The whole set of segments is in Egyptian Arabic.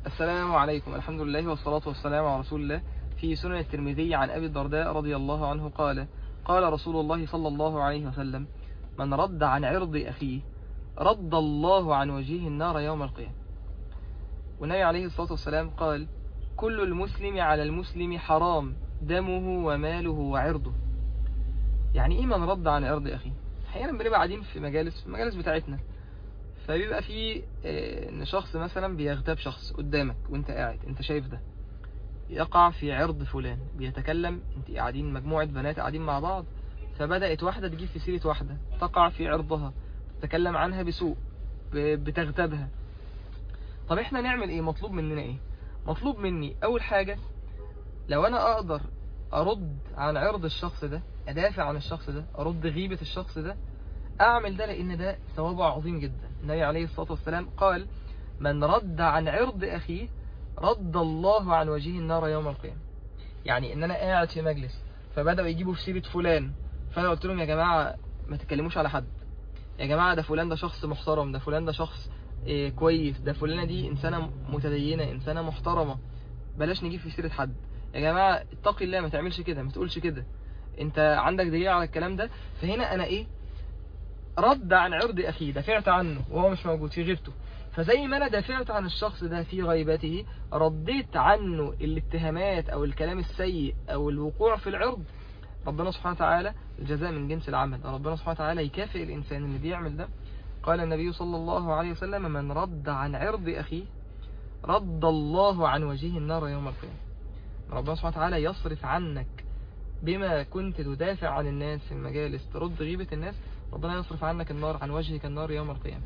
السلام عليكم الحمد لله والصلاة والسلام على رسول الله في سنن الترمذي عن أبي الدرداء رضي الله عنه قال قال رسول الله صلى الله عليه وسلم من رد عن عرض أخيه رد الله عن وجهه النار يوم القيامة والنبي عليه الصلاة والسلام قال كل المسلم على المسلم حرام دمه وماله وعرضه يعني ايه من رد عن عرض اخيه احيانا بنبقى قاعدين في مجالس في المجالس بتاعتنا فبيبقى في آه، ان شخص مثلا بيغتاب شخص قدامك وانت قاعد انت شايف ده يقع في عرض فلان بيتكلم انت قاعدين مجموعة بنات قاعدين مع بعض فبدأت واحدة تجيب في سيرة واحدة تقع في عرضها تتكلم عنها بسوء ب- بتغتابها طب احنا نعمل ايه مطلوب مننا ايه مطلوب مني اول حاجة لو انا اقدر ارد عن عرض الشخص ده ادافع عن الشخص ده ارد غيبة الشخص ده اعمل ده لان ده ثوابه عظيم جدا النبي عليه الصلاة والسلام قال من رد عن عرض اخيه رد الله عن وجهه النار يوم القيامة يعني ان انا قاعد في مجلس فبدأوا يجيبوا في سيرة فلان فانا قلت لهم يا جماعة ما تتكلموش على حد يا جماعة ده فلان ده شخص محترم ده فلان ده شخص إيه كويس ده فلانة دي إنسانة متدينة إنسانة محترمة بلاش نجيب في سيرة حد يا جماعة اتقي الله ما تعملش كده ما تقولش كده انت عندك دليل على الكلام ده فهنا انا ايه رد عن عرض اخي دافعت عنه وهو مش موجود في غيبته فزي ما انا دافعت عن الشخص ده في غيبته رديت عنه الاتهامات او الكلام السيء او الوقوع في العرض ربنا سبحانه وتعالى الجزاء من جنس العمل ربنا سبحانه وتعالى يكافئ الانسان اللي بيعمل ده قال النبي صلى الله عليه وسلم من رد عن عرض اخيه رد الله عن وجهه النار يوم القيامة ربنا سبحانه وتعالى يصرف عنك بما كنت تدافع عن الناس في المجالس ترد غيبة الناس ربنا يصرف عنك النار عن وجهك النار يوم القيامة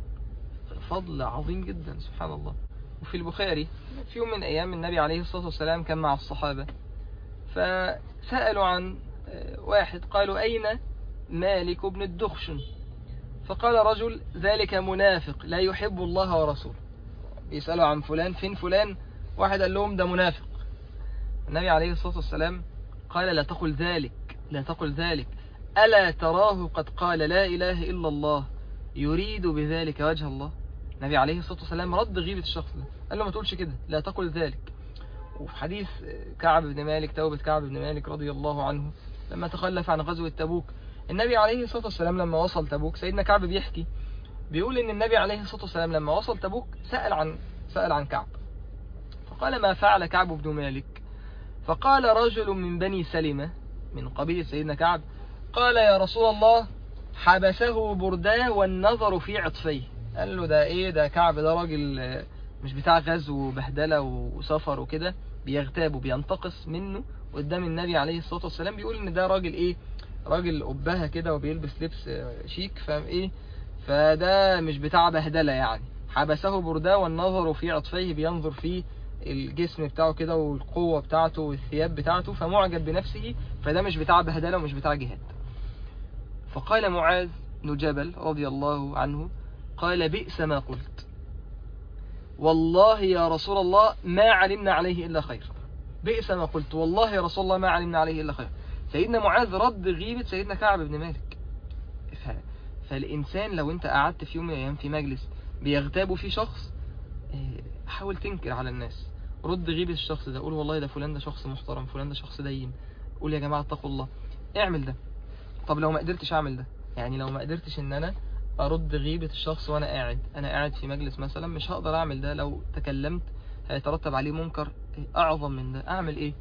فضل عظيم جدا سبحان الله وفي البخاري في يوم من أيام النبي عليه الصلاة والسلام كان مع الصحابة فسألوا عن آه، واحد قالوا أين مالك بن الدخشن فقال رجل ذلك منافق لا يحب الله ورسوله بيسألوا عن فلان فين فلان واحد قال لهم ده منافق النبي عليه الصلاة والسلام قال لا تقل ذلك لا تقل ذلك ألا تراه قد قال لا إله إلا الله يريد بذلك وجه الله النبي عليه الصلاة والسلام رد غيبة الشخص ده قال له ما تقولش كده لا تقل ذلك وفي حديث كعب بن مالك توبة كعب بن مالك رضي الله عنه لما تخلف عن غزوة تبوك النبي عليه الصلاة والسلام لما وصل تبوك سيدنا كعب بيحكي بيقول ان النبي عليه الصلاة والسلام لما وصل تبوك سأل عن سأل عن كعب فقال ما فعل كعب بن مالك فقال رجل من بني سلمة من قبيلة سيدنا كعب قال يا رسول الله حبسه برداه والنظر في عطفيه قال له ده ايه ده كعب ده راجل آه، مش بتاع غزو وبهدلة وسفر وكده بيغتاب وبينتقص منه قدام النبي عليه الصلاة والسلام بيقول ان ده راجل ايه راجل أبهة كده وبيلبس لبس آه، شيك فاهم ايه فده مش بتاع بهدلة يعني حبسه برداه والنظر في عطفيه بينظر في الجسم بتاعه كده والقوة بتاعته والثياب بتاعته فمعجب بنفسه فده مش بتاع بهدلة ومش بتاع جهاد فقال معاذ بن جبل رضي الله عنه قال بئس ما قلت والله يا رسول الله ما علمنا عليه إلا خير بئس ما قلت والله يا رسول الله ما علمنا عليه إلا خير سيدنا معاذ رد غيبة سيدنا كعب بن مالك ف... فالإنسان لو أنت قعدت في يوم من الأيام في مجلس بيغتابوا فيه شخص آه، حاول تنكر على الناس رد غيبة الشخص ده قول والله ده فلان ده شخص محترم فلان ده شخص دين قول يا جماعة اتقوا الله اعمل ده طب لو ما قدرتش اعمل ده يعني لو ما قدرتش ان انا ارد غيبة الشخص وانا قاعد انا قاعد في مجلس مثلا مش هقدر اعمل ده لو تكلمت هيترتب عليه منكر اعظم من ده اعمل ايه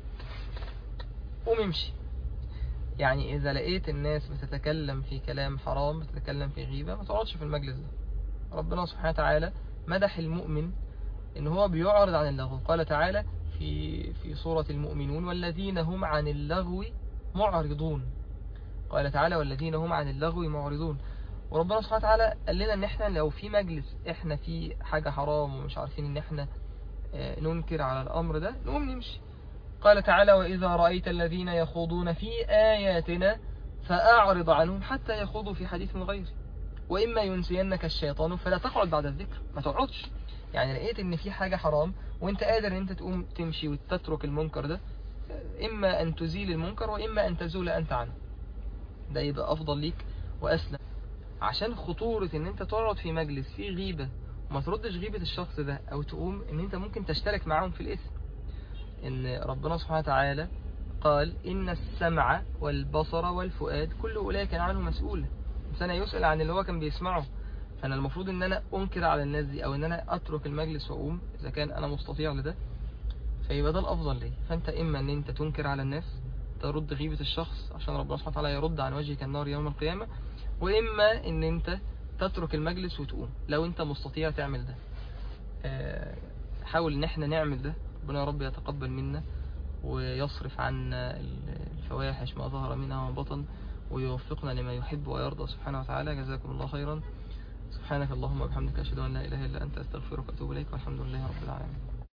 قوم امشي يعني اذا لقيت الناس بتتكلم في كلام حرام بتتكلم في غيبة ما تقعدش في المجلس ده ربنا سبحانه وتعالى مدح المؤمن ان هو بيعرض عن اللغو قال تعالى في في سورة المؤمنون والذين هم عن اللغو معرضون قال تعالى والذين هم عن اللغو معرضون وربنا سبحانه وتعالى قال لنا ان احنا لو في مجلس احنا في حاجة حرام ومش عارفين ان احنا آه، ننكر على الامر ده نقوم نمشي قال تعالى واذا رأيت الذين يخوضون في آياتنا فأعرض عنهم حتى يخوضوا في حديث غيره وإما ينسينك الشيطان فلا تقعد بعد الذكر ما تقعدش يعني لقيت ان في حاجة حرام وانت قادر ان انت تقوم تمشي وتترك المنكر ده اما ان تزيل المنكر واما ان تزول انت عنه ده يبقى افضل ليك واسلم عشان خطورة ان انت تقعد في مجلس فيه غيبة وما تردش غيبة الشخص ده او تقوم ان انت ممكن تشترك معاهم في الاثم ان ربنا سبحانه وتعالى قال ان السمع والبصر والفؤاد كل اولئك كان عنه مسؤول الانسان يسأل عن اللي هو كان بيسمعه فانا المفروض ان انا انكر على الناس دي او ان انا اترك المجلس واقوم اذا كان انا مستطيع لده فيبقى ده الافضل ليه فانت اما ان انت تنكر على الناس ترد غيبة الشخص عشان ربنا سبحانه وتعالى يرد عن وجهك النار يوم القيامة واما ان انت تترك المجلس وتقوم لو انت مستطيع تعمل ده آه، حاول ان احنا نعمل ده ربنا يا رب يتقبل منا ويصرف عنا الفواحش ما ظهر منها وما بطن ويوفقنا لما يحب ويرضى سبحانه وتعالى جزاكم الله خيرا سبحانك اللهم وبحمدك أشهد أن لا إله إلا أنت أستغفرك وأتوب إليك والحمد لله رب العالمين